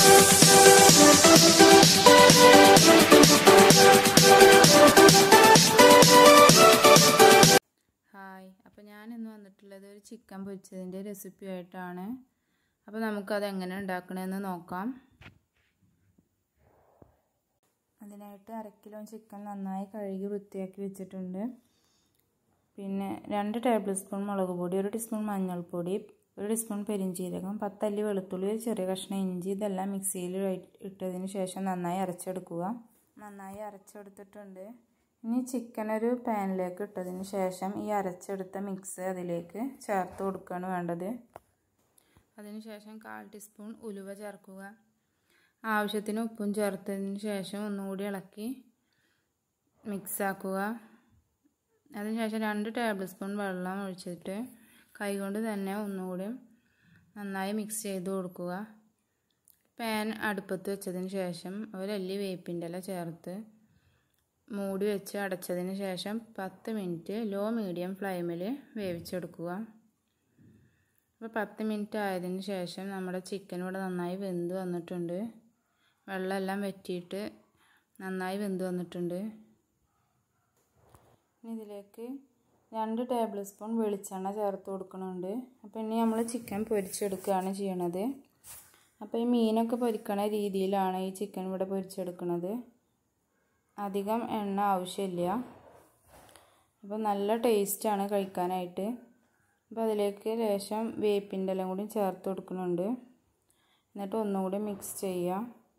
hi അപ്പോൾ ഞാൻ ഇന്ന് വന്നിട്ടുള്ളത് ഒരു ചിക്കൻ പൊരിച്ചതിൻ്റെ റെസിപ്പി ആയിട്ടാണ് അപ്പോൾ നമുക്കത് എങ്ങനെ ഉണ്ടാക്കണമെന്ന് നോക്കാം അതിനായിട്ട് അര കിലോ ചിക്കൻ നന്നായി കഴുകി വൃത്തിയാക്കി വെച്ചിട്ടുണ്ട് പിന്നെ രണ്ട് ടേബിൾ സ്പൂൺ മുളക് പൊടി ഒരു ടീസ്പൂൺ മഞ്ഞൾപ്പൊടി ഒരു ടീസ്പൂൺ പെരിഞ്ചീരകം പത്തല്ലി വെളുത്തുള്ളി ഒരു ചെറിയ കഷ്ണം ഇഞ്ചി ഇതെല്ലാം മിക്സിയിൽ ഇട്ടതിന് ശേഷം നന്നായി അരച്ചെടുക്കുക നന്നായി അരച്ചെടുത്തിട്ടുണ്ട് ഇനി ചിക്കൻ ഒരു പാനിലേക്ക് ഇട്ടതിന് ശേഷം ഈ അരച്ചെടുത്ത മിക്സ് അതിലേക്ക് ചേർത്ത് കൊടുക്കുകയാണ് വേണ്ടത് അതിനുശേഷം കാൽ ടീസ്പൂൺ ഉലുവ ചേർക്കുക ആവശ്യത്തിന് ഉപ്പും ചേർത്തതിന് ശേഷം ഒന്നുകൂടി ഇളക്കി മിക്സാക്കുക അതിനുശേഷം രണ്ട് ടേബിൾ സ്പൂൺ വെള്ളം ഒഴിച്ചിട്ട് കൈകൊണ്ട് തന്നെ ഒന്നുകൂടി നന്നായി മിക്സ് ചെയ്ത് കൊടുക്കുക പാൻ അടുപ്പത്ത് വെച്ചതിന് ശേഷം ഒരല്ലി വേപ്പിൻ്റെ ഇല ചേർത്ത് മൂടി വെച്ച് അടച്ചതിന് ശേഷം പത്ത് മിനിറ്റ് ലോ മീഡിയം ഫ്ലെയിമിൽ വേവിച്ചെടുക്കുക അപ്പോൾ പത്ത് മിനിറ്റ് ആയതിന് ശേഷം നമ്മുടെ ചിക്കൻ ഇവിടെ നന്നായി വെന്ത് വന്നിട്ടുണ്ട് വെള്ളമെല്ലാം വറ്റിയിട്ട് നന്നായി വെന്ത് വന്നിട്ടുണ്ട് ഇനി ഇതിലേക്ക് രണ്ട് ടേബിൾ സ്പൂൺ വെളിച്ചെണ്ണ ചേർത്ത് കൊടുക്കുന്നുണ്ട് അപ്പോൾ ഇനി നമ്മൾ ചിക്കൻ പൊരിച്ചെടുക്കുകയാണ് ചെയ്യണത് അപ്പോൾ ഈ മീനൊക്കെ പൊരിക്കണ രീതിയിലാണ് ഈ ചിക്കൻ ഇവിടെ പൊരിച്ചെടുക്കുന്നത് അധികം എണ്ണ ആവശ്യമില്ല അപ്പോൾ നല്ല ടേസ്റ്റാണ് കഴിക്കാനായിട്ട് അപ്പോൾ അതിലേക്ക് ലേശം വേപ്പിൻ്റെ എല്ലാം കൂടി ചേർത്ത് കൊടുക്കുന്നുണ്ട് എന്നിട്ട് ഒന്നുകൂടി മിക്സ് ചെയ്യുക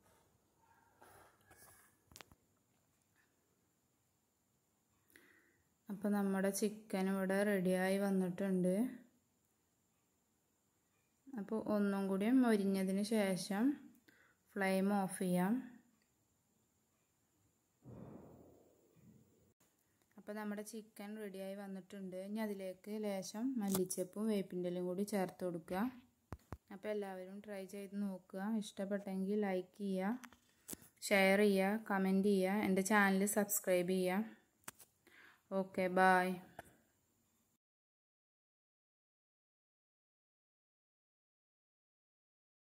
അപ്പോൾ നമ്മുടെ ചിക്കൻ ഇവിടെ റെഡിയായി വന്നിട്ടുണ്ട് അപ്പോൾ ഒന്നും കൂടി മൊരിഞ്ഞതിന് ശേഷം ഫ്ലെയിം ഓഫ് ചെയ്യാം അപ്പോൾ നമ്മുടെ ചിക്കൻ റെഡിയായി വന്നിട്ടുണ്ട് ഇനി അതിലേക്ക് ലേശം മല്ലിച്ചപ്പും വേപ്പിൻ്റെലും കൂടി ചേർത്ത് കൊടുക്കുക അപ്പോൾ എല്ലാവരും ട്രൈ ചെയ്ത് നോക്കുക ഇഷ്ടപ്പെട്ടെങ്കിൽ ലൈക്ക് ചെയ്യുക ഷെയർ ചെയ്യുക കമൻറ്റ് ചെയ്യുക എൻ്റെ ചാനൽ സബ്സ്ക്രൈബ് ചെയ്യുക ഓക്കെ ബായ്